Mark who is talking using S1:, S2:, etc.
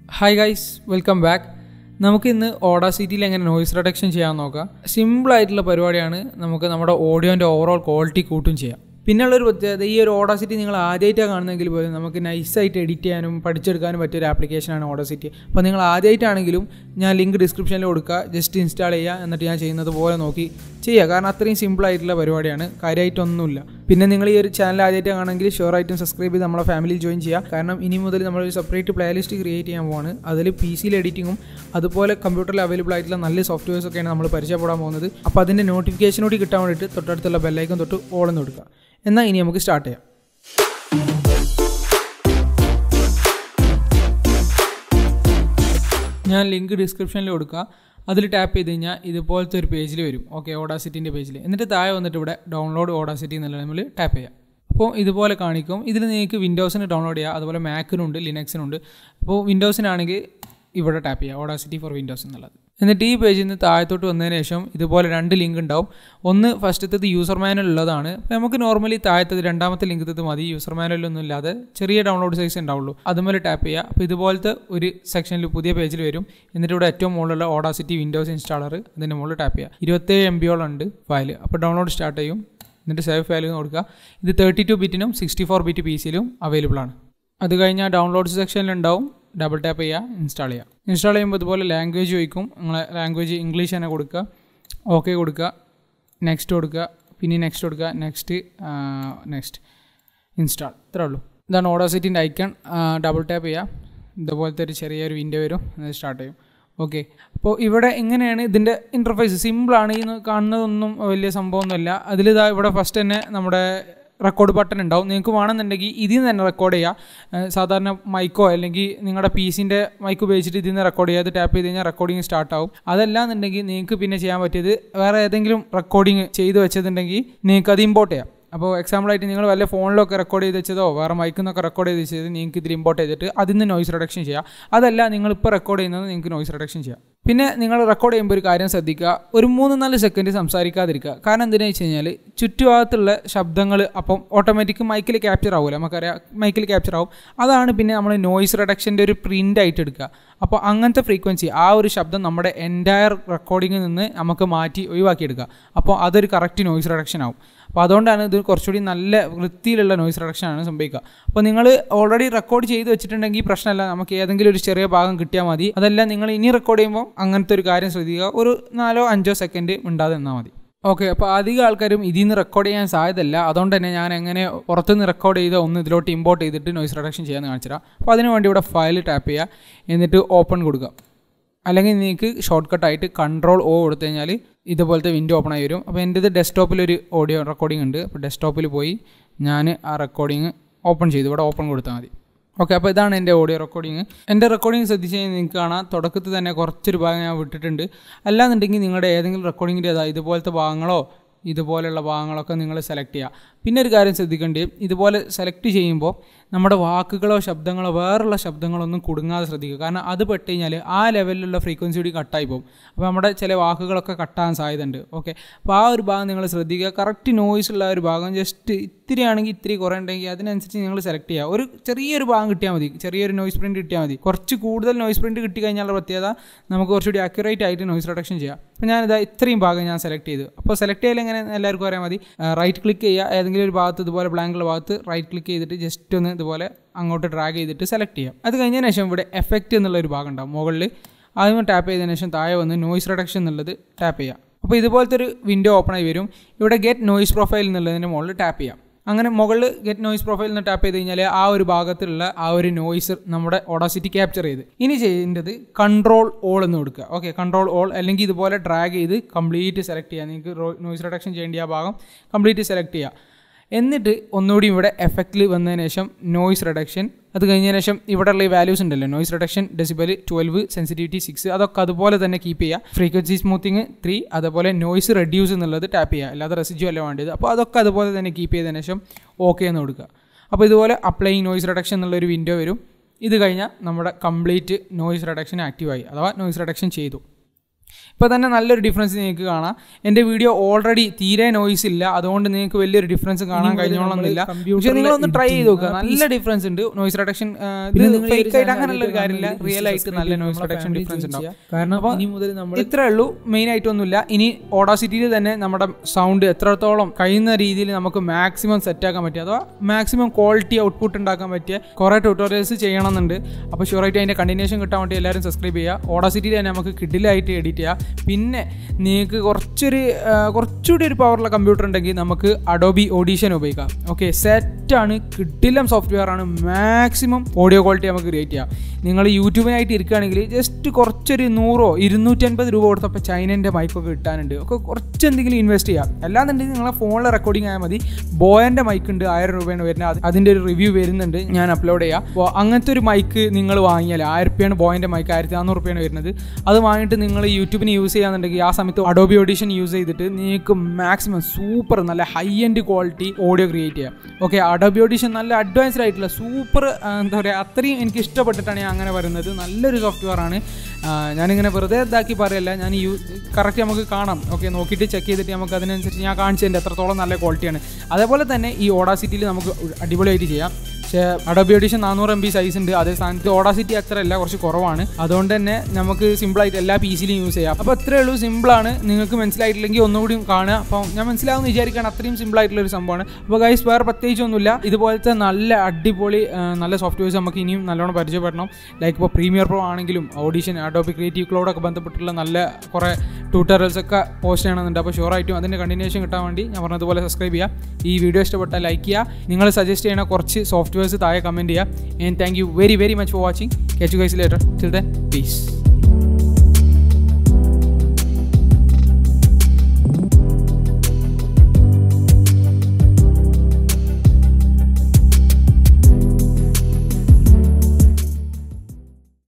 S1: hi guys welcome back നമുക്ക് ഇന്ന് ഓഡാസിറ്റിയിൽ എങ്ങനെ നോയിസ് റിഡക്ഷൻ ചെയ്യാൻ നോക്കാം സിമ്പിൾ ആയിട്ടുള്ള പരിപാടിയാണ് നമുക്ക് നമ്മുടെ ഓഡിയോൻ്റെ ഓവറോൾ ക്വാളിറ്റി കൂട്ടും ചെയ്യാം പിന്നെയുള്ളൊരു പ്രത്യേകത ഈ ഒരു ഓഡാസിറ്റി നിങ്ങൾ ആദ്യമായിട്ടാണ് കാണുന്നതെങ്കിൽ പോലും നമുക്ക് നൈസായിട്ട് എഡിറ്റ് ചെയ്യാനും പഠിച്ചെടുക്കാനും പറ്റിയ ഒരു ആപ്ലിക്കേഷനാണ് ഓഡാസിറ്റി അപ്പോൾ നിങ്ങൾ ആദ്യമായിട്ടാണെങ്കിലും ഞാൻ ലിങ്ക് ഡിസ്ക്രിപ്ഷനിൽ കൊടുക്കുക ജസ്റ്റ് ഇൻസ്റ്റാൾ ചെയ്യുക എന്നിട്ട് ഞാൻ ചെയ്യുന്നത് പോലെ നോക്കി ചെയ്യുക കാരണം അത്രയും സിമ്പിൾ ആയിട്ടുള്ള പരിപാടിയാണ് കാര്യമായിട്ടൊന്നുമില്ല പിന്നെ നിങ്ങൾ ഈ ഒരു ചാനൽ ആദ്യമായിട്ട് കാണണമെങ്കിൽ ഷുവർ ആയിട്ടും സബ്സ്ക്രൈബ് ചെയ്ത് നമ്മളെ ഫാമിലിയിൽ ജോയിൻ ചെയ്യുക കാരണം ഇനി മുതൽ നമ്മൾ ഒരു സെപ്പറേറ്റ് പ്ലേലിസ്റ്റ് ക്രിയേറ്റ് ചെയ്യാൻ പോവാണ് അതിൽ പി സിയിൽ എഡിറ്റിങ്ങും അതുപോലെ കമ്പ്യൂട്ടറിൽ അവൈലബിൾ ആയിട്ടുള്ള നല്ല സോഫ്റ്റ്വെയർസ് ഒക്കെയാണ് നമ്മൾ പരിചയപ്പെടാൻ പോകുന്നത് അപ്പോൾ അതിൻ്റെ നോട്ടിഫിക്കേഷനോട് കിട്ടാൻ വേണ്ടിയിട്ട് തൊട്ടടുത്തുള്ള ബെല്ലൈക്കൻ തൊട്ട് ഓളെന്ന് കൊടുക്കുക എന്നാൽ ഇനി നമുക്ക് സ്റ്റാർട്ട് ചെയ്യാം ഞാൻ ലിങ്ക് ഡിസ്ക്രിപ്ഷനിൽ കൊടുക്കുക അതിൽ ടാപ്പ് ചെയ്ത് കഴിഞ്ഞാൽ ഇതുപോലത്തെ ഒരു പേജിൽ വരും ഓക്കെ ഓഡാസിറ്റിൻ്റെ പേജിൽ എന്നിട്ട് താഴെ വന്നിട്ട് ഇവിടെ ഡൗൺലോഡ് ഓഡാസിറ്റി എന്നുള്ള നമ്മൾ ടാപ്പ് ചെയ്യാം അപ്പോൾ ഇതുപോലെ കാണിക്കും ഇതിൽ നിങ്ങൾക്ക് വിൻഡോസിന് ഡൗൺലോഡ് ചെയ്യാം അതുപോലെ മാക്കിനുണ്ട് ലിനക്സിനുണ്ട് അപ്പോൾ വിൻഡോസിനാണെങ്കിൽ ഇവിടെ ടാപ്പ് ചെയ്യുക ഓഡാസിറ്റി ഫോർ വിൻഡോസ് എന്നുള്ളത് എന്നിട്ട് ഈ പേജിൽ നിന്ന് താഴത്തോട്ട് വന്നതിന് ശേഷം ഇതുപോലെ രണ്ട് ലിങ്ക് ഉണ്ടാവും ഒന്ന് ഫസ്റ്റത്തത് യൂസർ മാനുവൽ ഉള്ളതാണ് അപ്പോൾ നമുക്ക് നോർമലി താഴത്തത് രണ്ടാമത്തെ ലിങ്കത്തത് മതി യൂസർ മാനുവലൊന്നും ഇല്ലാതെ ചെറിയ ഡൗൺലോഡ് സൈസ് ഉണ്ടാവുള്ളൂ അതുപോലെ ടാപ്പ് ചെയ്യുക അപ്പോൾ ഇതുപോലത്തെ ഒരു സെക്ഷനിൽ പുതിയ പേജിൽ വരും എന്നിട്ട് ഇവിടെ ഏറ്റവും മുകളിലുള്ള ഓഡാസിറ്റി വിൻഡോസ് ഇൻസ്റ്റാളർ അതിൻ്റെ മുകളിൽ ടാപ്പ് ചെയ്യുക ഇരുപത്തേഴ് എം ബിയോളം ഉണ്ട് ഫയൽ അപ്പോൾ ഡൗൺലോഡ് സ്റ്റാർട്ട് ചെയ്യും എന്നിട്ട് സേവ് ഫയൽ കൊടുക്കുക ഇത് തേർട്ടി ടു ബിറ്റിനും സിക്സ്റ്റി ഫോർ ബിറ്റ് പി സിയിലും അവൈലബിൾ ആണ് അത് കഴിഞ്ഞാൽ ഡൗൺലോഡ് സെക്ഷനിലുണ്ടാവും ഡബിൾ ടാപ്പ് ചെയ്യുക ഇൻസ്റ്റാൾ ചെയ്യുക ഇൻസ്റ്റാൾ ചെയ്യുമ്പോൾ ഇതുപോലെ ലാംഗ്വേജ് ചോദിക്കും നിങ്ങളെ ലാംഗ്വേജ് ഇംഗ്ലീഷ് തന്നെ കൊടുക്കുക ഓക്കെ കൊടുക്കുക നെക്സ്റ്റ് കൊടുക്കുക പിന്നെ നെക്സ്റ്റ് കൊടുക്കുക നെക്സ്റ്റ് നെക്സ്റ്റ് ഇൻസ്റ്റാൾ ഇത്രേ ഉള്ളൂ ഇതാണ് ഓഡോസിറ്റിൻ്റെ ഐക്കൺ ഡബിൾ ടാപ്പ് ചെയ്യുക ഇതുപോലത്തെ ഒരു ചെറിയൊരു വിൻഡോ വരും അത് സ്റ്റാർട്ട് ചെയ്യും ഓക്കെ അപ്പോൾ ഇവിടെ ഇങ്ങനെയാണ് ഇതിൻ്റെ ഇൻ്റർഫേസ് സിമ്പിളാണ് ഈ കാണുന്നതൊന്നും വലിയ സംഭവമൊന്നുമല്ല അതിലിതാ ഇവിടെ ഫസ്റ്റ് തന്നെ നമ്മുടെ റെക്കോർഡ് ബട്ടൺ ഉണ്ടാവും നിങ്ങൾക്ക് വേണമെന്നുണ്ടെങ്കിൽ ഇതിൽ നിന്ന് തന്നെ റെക്കോർഡ് ചെയ്യുക സാധാരണ മൈക്കോ അല്ലെങ്കിൽ നിങ്ങളുടെ പി സിൻ്റെ മൈക്ക് ഉപയോഗിച്ചിട്ട് ഇതിൽ നിന്ന് റെക്കോർഡ് ചെയ്യുക അത് ടാപ്പ് ചെയ്ത് കഴിഞ്ഞാൽ റെക്കോർഡിങ് സ്റ്റാർട്ട് ആവും അതല്ലാന്നുണ്ടെങ്കിൽ നിങ്ങൾക്ക് പിന്നെ ചെയ്യാൻ പറ്റിയത് വേറെ ഏതെങ്കിലും റെക്കോർഡിങ് ചെയ്ത് വെച്ചതുണ്ടെങ്കിൽ നിങ്ങൾക്ക് അത് ഇമ്പോർട്ട് ചെയ്യാം അപ്പോൾ എക്സാമ്പിളായിട്ട് നിങ്ങൾ വല്ല ഫോണിലൊക്കെ റെക്കോർഡ് ചെയ്ത് വെച്ചതോ വേറെ മൈക്കിൽ നിന്നൊക്കെ റെക്കോർഡ് ചെയ്ത് വെച്ചത് നിങ്ങൾക്ക് ഇതിൽ ഇമ്പോർട്ട് ചെയ്തിട്ട് അതിൽ നിന്ന് നോയ്സ് റിഡക്ഷൻ ചെയ്യാം അതല്ല നിങ്ങളിപ്പോൾ റെക്കോർഡ് ചെയ്യുന്നത് നിങ്ങൾക്ക് നോയ്സ് റിഡക്ഷൻ ചെയ്യാം പിന്നെ നിങ്ങൾ റെക്കോർഡ് ചെയ്യുമ്പോൾ ഒരു കാര്യം ശ്രദ്ധിക്കുക ഒരു മൂന്ന് നാല് സെക്കൻഡ് സംസാരിക്കാതിരിക്കുക കാരണം എന്തിനാണെന്ന് വെച്ച് കഴിഞ്ഞാൽ ചുറ്റുഭാഗത്തുള്ള ശബ്ദങ്ങൾ അപ്പം ഓട്ടോമാറ്റിക് മൈക്കിൽ ക്യാപ്ചർ ആവുമല്ലോ നമുക്കറിയാം മൈക്കിൽ ക്യാപ്ചർ ആവും അതാണ് പിന്നെ നമ്മൾ നോയ്സ് റിഡക്ഷൻ്റെ ഒരു പ്രിൻ്റ് ആയിട്ട് എടുക്കുക അപ്പോൾ അങ്ങനത്തെ ഫ്രീക്വൻസി ആ ഒരു ശബ്ദം നമ്മുടെ എൻറ്റയർ റെക്കോർഡിങ്ങിൽ നിന്ന് നമുക്ക് മാറ്റി ഒഴിവാക്കിയെടുക്കുക അപ്പോൾ അതൊരു കറക്റ്റ് നോയ്സ് റിഡക്ഷൻ ആവും അപ്പോൾ അതുകൊണ്ടാണ് ഇത് കുറച്ചുകൂടി നല്ല വൃത്തിയിലുള്ള നോയ്സ് റിഡക്ഷനാണ് സംഭവിക്കുക അപ്പോൾ നിങ്ങൾ ഓൾറെഡി റെക്കോർഡ് ചെയ്ത് വെച്ചിട്ടുണ്ടെങ്കിൽ പ്രശ്നമല്ല നമുക്ക് ഏതെങ്കിലും ഒരു ചെറിയ ഭാഗം കിട്ടിയാൽ മതി അതല്ല നിങ്ങൾ ഇനി റെക്കോർഡ് ചെയ്യുമ്പോൾ അങ്ങനത്തെ ഒരു കാര്യം ശ്രദ്ധിക്കുക ഒരു നാലോ അഞ്ചോ സെക്കൻഡ് ഉണ്ടാതെ നിന്നാൽ മതി ഓക്കെ അപ്പോൾ അധികം ആൾക്കാരും ഇതിൽ നിന്ന് റെക്കോർഡ് ചെയ്യാൻ സാധ്യതയില്ല അതുകൊണ്ട് തന്നെ ഞാൻ എങ്ങനെ പുറത്തുനിന്ന് റെക്കോർഡ് ചെയ്ത് ഒന്ന് ഇതിലോട്ട് ഇമ്പോർട്ട് ചെയ്തിട്ട് നോയ്സ് റിഡക്ഷൻ ചെയ്യാമെന്ന് കാണിച്ചുതരാം അപ്പോൾ അതിന് വേണ്ടി ഇവിടെ ഫയൽ ടാപ്പ് ചെയ്യുക എന്നിട്ട് ഓപ്പൺ കൊടുക്കുക അല്ലെങ്കിൽ നിങ്ങൾക്ക് ഷോർട്ട് കട്ടായിട്ട് കൺട്രോൾ ഓ കൊടുത്തു കഴിഞ്ഞാൽ ഇതുപോലത്തെ വിൻഡോ ഓപ്പൺ ആയി വരും അപ്പോൾ എൻ്റെ ഇത് ഡെസ്ക്ടോപ്പിലൊരു ഓഡിയോ റെക്കോർഡിംഗ് ഉണ്ട് അപ്പോൾ ഡെസ്ക്ടോപ്പിൽ പോയി ഞാൻ ആ റെക്കോർഡിങ് ഓപ്പൺ ചെയ്തു ഇവിടെ ഓപ്പൺ കൊടുത്താൽ മതി ഓക്കെ അപ്പോൾ ഇതാണ് എൻ്റെ ഓഡിയോ റെക്കോർഡിങ് എൻ്റെ റെക്കോർഡിങ് ശ്രദ്ധിച്ച് കഴിഞ്ഞാൽ നിങ്ങൾക്ക് കാണാം തുടക്കത്തിൽ തന്നെ കുറച്ചൊരു ഭാഗം ഞാൻ വിട്ടിട്ടുണ്ട് അല്ലാന്നുണ്ടെങ്കിൽ നിങ്ങളുടെ ഏതെങ്കിലും റെക്കോർഡിങ്ങിൻ്റെ ഇതുപോലത്തെ ഭാഗങ്ങളോ ഇതുപോലെയുള്ള ഭാഗങ്ങളൊക്കെ നിങ്ങൾ സെലക്ട് ചെയ്യുക പിന്നെ ഒരു കാര്യം ശ്രദ്ധിക്കേണ്ടത് ഇതുപോലെ സെലക്ട് ചെയ്യുമ്പോൾ നമ്മുടെ വാക്കുകളോ ശബ്ദങ്ങളോ വേറുള്ള ശബ്ദങ്ങളൊന്നും കുടുങ്ങാതെ ശ്രദ്ധിക്കുക കാരണം അത് പെട്ട് കഴിഞ്ഞാൽ ആ ലെവലിലുള്ള ഫ്രീക്വൻസി കൂടി കട്ടായി പോകും അപ്പോൾ നമ്മുടെ ചില വാക്കുകളൊക്കെ കട്ടാൻ സാധ്യതയുണ്ട് ഓക്കെ അപ്പോൾ ആ ഒരു ഭാഗം നിങ്ങൾ ശ്രദ്ധിക്കുക കറക്റ്റ് നോയ്സ് ഉള്ള ഒരു ഭാഗം ജസ്റ്റ് ഇത്തിരി ആണെങ്കിൽ ഇത്തിരി കുറേ ഉണ്ടെങ്കിൽ അതിനനുസരിച്ച് നിങ്ങൾ സെലക്ട് ചെയ്യുക ഒരു ചെറിയൊരു ഭാഗം കിട്ടിയാൽ മതി ചെറിയൊരു നോയ്സ് പ്രിൻറ്റ് കിട്ടിയാൽ മതി കുറച്ച് കൂടുതൽ നോയ്സ് പ്രിൻറ്റ് കിട്ടി കഴിഞ്ഞാൽ പ്രത്യേകത നമുക്ക് കുറച്ചുകൂടി അക്യുറേറ്റ് ആയിട്ട് നോയ്സ് റിഡക്ഷൻ ചെയ്യാം അപ്പോൾ ഞാനിതാ ഇത്രയും ഭാഗം ഞാൻ സെലക്ട് ചെയ്തു അപ്പോൾ സെലക്ട് ചെയ്യൽ എങ്ങനെ എല്ലാവർക്കും അറിയാൻ മതി റൈറ്റ് ക്ലിക്ക് ചെയ്യുക ഏതെങ്കിലും ഒരു ഭാഗത്ത് ഇതുപോലെ ബ്ലാങ്കുള്ള ഭാഗത്ത് റൈറ്റ് ക്ലിക്ക് ചെയ്തിട്ട് ജസ്റ്റ് ഒന്ന് ഇതുപോലെ അങ്ങോട്ട് ഡ്രാഗ് ചെയ്തിട്ട് സെലക്ട് ചെയ്യാം അത് കഴിഞ്ഞതിന് ശേഷം ഇവിടെ എഫക്റ്റ് എന്നുള്ള ഒരു ഭാഗം ഉണ്ടാവും മുകളിൽ ആദ്യം ടാപ്പ് ചെയ്തതിന് ശേഷം താഴെ വന്ന് നോയ്സ് റിഡക്ഷൻ എന്നുള്ളത് ടാപ്പ് ചെയ്യാം അപ്പോൾ ഇതുപോലത്തെ ഒരു വിൻഡോ ഓപ്പൺ ആയി വരും ഇവിടെ ഗെറ്റ് നോയ്സ് പ്രൊഫൈൽ എന്നുള്ളതിൻ്റെ മുകളിൽ ടാപ്പ് ചെയ്യാം അങ്ങനെ മുകളിൽ ഗെറ്റ് നോയ്സ് പ്രൊഫൈൽ എന്ന് ടാപ്പ് ചെയ്ത് കഴിഞ്ഞാൽ ആ ഒരു ഭാഗത്തുള്ള ആ ഒരു നോയ്സ് നമ്മുടെ ഓഡോസിറ്റി ക്യാപ്ചർ ചെയ്ത് ഇനി ചെയ്യേണ്ടത് കൺട്രോൾ ഓൾ എന്ന് കൊടുക്കുക ഓക്കെ കൺട്രോൾ ഓൾ അല്ലെങ്കിൽ ഇതുപോലെ ഡ്രാഗ് ചെയ്ത് കംപ്ലീറ്റ് സെലക്ട് ചെയ്യുക നിങ്ങൾക്ക് നോയ്സ് റിഡക്ഷൻ ചെയ്യേണ്ട ആ ഭാഗം കംപ്ലീറ്റ് സെലക്ട് ചെയ്യുക എന്നിട്ട് ഒന്നുകൂടി ഇവിടെ എഫക്റ്റിൽ വന്നതിന് ശേഷം നോയ്സ് റിഡക്ഷൻ അത് കഴിഞ്ഞതിന് ശേഷം ഇവിടെയുള്ള ഈ വാല്യൂസ് ഉണ്ടല്ലോ noise reduction decibel twelve sensitivity six അതൊക്കെ അതുപോലെ തന്നെ കീപ്പ് ചെയ്യുക ഫ്രീക്വൻസി സ്മൂത്തിങ് ത്രീ അതുപോലെ നോയ്സ് റെഡ്യൂസ് എന്നുള്ളത് ടാപ്പ് ചെയ്യുക അല്ലാതെ റെസിജ്യൂ അല്ല വേണ്ടത് അപ്പോൾ അതൊക്കെ അതുപോലെ തന്നെ കീപ്പ് ചെയ്തതിന് ശേഷം ഓക്കെ എന്ന് കൊടുക്കുക അപ്പോൾ ഇതുപോലെ അപ്ലൈയിങ് നോയ്സ് റിഡക്ഷൻ എന്നുള്ളൊരു വിൻഡോ വരും ഇത് കഴിഞ്ഞാൽ നമ്മുടെ കംപ്ലീറ്റ് നോയ്സ് റിഡക്ഷൻ ആക്റ്റീവായി അഥവാ നോയ്സ് റിഡക്ഷൻ ചെയ്തു ഇപ്പോൾ തന്നെ നല്ലൊരു ഡിഫറൻസ് നിങ്ങൾക്ക് കാണാം എൻ്റെ വീഡിയോ ഓൾറെഡി തീരെ നോയ്സ് ഇല്ല അതുകൊണ്ട് നിങ്ങൾക്ക് വലിയൊരു ഡിഫറൻസ് കാണാൻ കഴിഞ്ഞോളന്നില്ല പക്ഷേ നിങ്ങളൊന്ന് ട്രൈ ചെയ്ത് നോക്കുക നല്ല ഡിഫറൻസ് ഉണ്ട് നോയ്സ് റിഡക്ഷൻ ഫേക്ക് ആയിട്ട് അങ്ങനെയുള്ള ഒരു കാര്യമില്ല റിയൽ ആയിട്ട് നല്ല നോയ്സ് റിഡക്ഷൻ ഡിഫറൻസ് ഉണ്ടാവും
S2: കാരണം ഇനി മുതൽ നമ്മൾ
S1: ഇത്രേ ഉള്ളൂ മെയിൻ ആയിട്ടൊന്നുമില്ല ഇനി ഓഡാസിറ്റിയിൽ തന്നെ നമ്മുടെ സൗണ്ട് എത്രത്തോളം കഴിയുന്ന രീതിയിൽ നമുക്ക് മാക്സിമം സെറ്റ് ആക്കാൻ പറ്റിയ അഥവാ മാക്സിമം ക്വാളിറ്റി ഔട്ട്പുട്ട് ഉണ്ടാക്കാൻ പറ്റിയ കുറേ ട്യൂട്ടോറിയൽസ് ചെയ്യണമെന്നുണ്ട് അപ്പോൾ ഷുവറായിട്ട് അതിൻ്റെ കണ്ടിന്യൂഷൻ കിട്ടാൻ വേണ്ടി എല്ലാവരും സബ്സ്ക്രൈബ് ചെയ്യുക ഓഡാസിറ്റിയിൽ തന്നെ നമുക്ക് കിഡിലായിട്ട് എഡിറ്റ് ചെയ്യാം പിന്നെ നിങ്ങൾക്ക് കുറച്ചൊരു ആ, കുറച്ചുകൂടി ഒരു പവറുള്ള കമ്പ്യൂട്ടർ ഉണ്ടെങ്കിൽ നമുക്ക് അഡോബി ഓഡീഷൻ ഉപയോഗിക്കാം ഓക്കെ സെറ്റാണ് കിഡിലം സോഫ്റ്റ്വെയർ ആണ് മാക്സിമം ഓഡിയോ ക്വാളിറ്റി നമുക്ക് ക്രിയേറ്റ് ചെയ്യാം നിങ്ങൾ യൂട്യൂബിനായിട്ട് ഇരിക്കുകയാണെങ്കിൽ ജസ്റ്റ് കുറച്ചൊരു നൂറോ ഇരുന്നൂറ്റൻപത് രൂപ കൊടുത്തപ്പോൾ ചൈനൻ്റെ മൈക്കൊക്കെ കിട്ടാനുണ്ട് ഒക്കെ കുറച്ച് എന്തെങ്കിലും ഇൻവെസ്റ്റ് ചെയ്യാം അല്ലാന്നുണ്ടെങ്കിൽ നിങ്ങളെ ഫോണിൽ റെക്കോർഡിംഗ് ആയാൽ മതി ബോയൻ്റെ മൈക്ക് ഉണ്ട് ആയിരം രൂപയാണ് വരുന്നത് അത് അതിൻ്റെ ഒരു റിവ്യൂ വരുന്നുണ്ട് ഞാൻ അപ്ലോഡ് ചെയ്യാം അപ്പോൾ അങ്ങനത്തെ ഒരു മൈക്ക് നിങ്ങൾ വാങ്ങിയാൽ ആയിരം റുപ്യാണ് ബോയൻ്റെ മൈക്ക് ആയിരത്തി നാനൂറ് റുപ്യാണ് വരുന്നത് അത് വാങ്ങിയിട്ട് നിങ്ങൾ യൂട്യൂബിന് യൂസ് ചെയ്യാന്നുണ്ടെങ്കിൽ ആ സമയത്ത് അഡോബി ഓഡിഷൻ യൂസ് ചെയ്തിട്ട് നിങ്ങൾക്ക് മാക്സിമം സൂപ്പർ നല്ല high end quality audio create ചെയ്യാം ഓക്കെ അഡോബി ഓഡിഷൻ നല്ല അഡ്വാൻസ്ഡ് ആയിട്ടുള്ള സൂപ്പർ എന്താ പറയുക അത്രയും എനിക്ക് ഇഷ്ടപ്പെട്ടിട്ടാണ് ഞാൻ അങ്ങനെ പറയുന്നത് നല്ലൊരു സോഫ്റ്റ്വെയർ ആണ് ആ, ഞാനിങ്ങനെ വെറുതെ ഇതാക്കി പറയല്ല ഞാൻ യൂ കറക്റ്റ് നമുക്ക് കാണാം ഓക്കെ നോക്കിയിട്ട് ചെക്ക് ചെയ്തിട്ട് നമുക്ക് അതിനനുസരിച്ച് ഞാൻ കാണിച്ചതിൻ്റെ എത്രത്തോളം നല്ല ക്വാളിറ്റിയാണ് അതേപോലെ തന്നെ ഈ ഓഡാസിറ്റിയിൽ നമുക്ക് അടിപൊളിയായിട്ട് ചെയ്യാം പക്ഷേ അഡോബി എഡിഷൻ നാനൂറ് എം ബി സൈസ് ഉണ്ട് അതേ സ്ഥാനത്ത് ഓഡാസിറ്റി അത്ര അല്ല കുറച്ച് കുറവാണ് അതുകൊണ്ട് തന്നെ നമുക്ക് സിമ്പിളായിട്ട് എല്ലാ പി സിയിലും യൂസ് ചെയ്യാം അപ്പോൾ അത്രേ ഉള്ളൂ സിമ്പിളാണ് നിങ്ങൾക്ക് മനസ്സിലായിട്ടില്ലെങ്കിൽ ഒന്നുകൂടി കാണുക അപ്പോൾ ഞാൻ മനസ്സിലാവുന്ന വിചാരിക്കുകയാണ് അത്രയും സിമ്പിൾ ആയിട്ടുള്ള ഒരു സംഭവമാണ് അപ്പോൾ ഗൈസ് വേറെ പ്രത്യേകിച്ചൊന്നുമില്ല ഇതുപോലത്തെ നല്ല അടിപൊളി ആ, നല്ല സോഫ്റ്റ്വെയർസ് നമുക്ക് ഇനിയും നല്ലോണം പരിചയപ്പെടണം ലൈക്ക് ഇപ്പോൾ പ്രീമിയർ പ്രോ ആണെങ്കിലും ഓഡീഷൻ അഡോബി ക്രിയേറ്റീവ് ക്ലൗഡൊക്കെ ബന്ധപ്പെട്ടുള്ള നല്ല കുറേ ട്യൂട്ടോറിയൽസ് ഒക്കെ പോസ്റ്റ് ചെയ്യണമെന്നുണ്ട് അപ്പോൾ ഷുവറായിട്ടും അതിൻ്റെ കണ്ടിന്യൂഷൻ കിട്ടാൻ വേണ്ടി ഞാൻ പറഞ്ഞതുപോലെ സബ്സ്ക്രൈബ് ചെയ്യുക ഈ വീഡിയോ ഇഷ്ടപ്പെട്ടാൽ ലൈക്ക് ചെയ്യുക നിങ്ങൾ സജസ്റ്റ് ചെയ്യുന്ന കുറച്ച് സോഫ്റ്റ്വെയർസ് താഴെ കമൻറ്റ് ചെയ്യുക and thank you very very much for watching catch guys later till then piece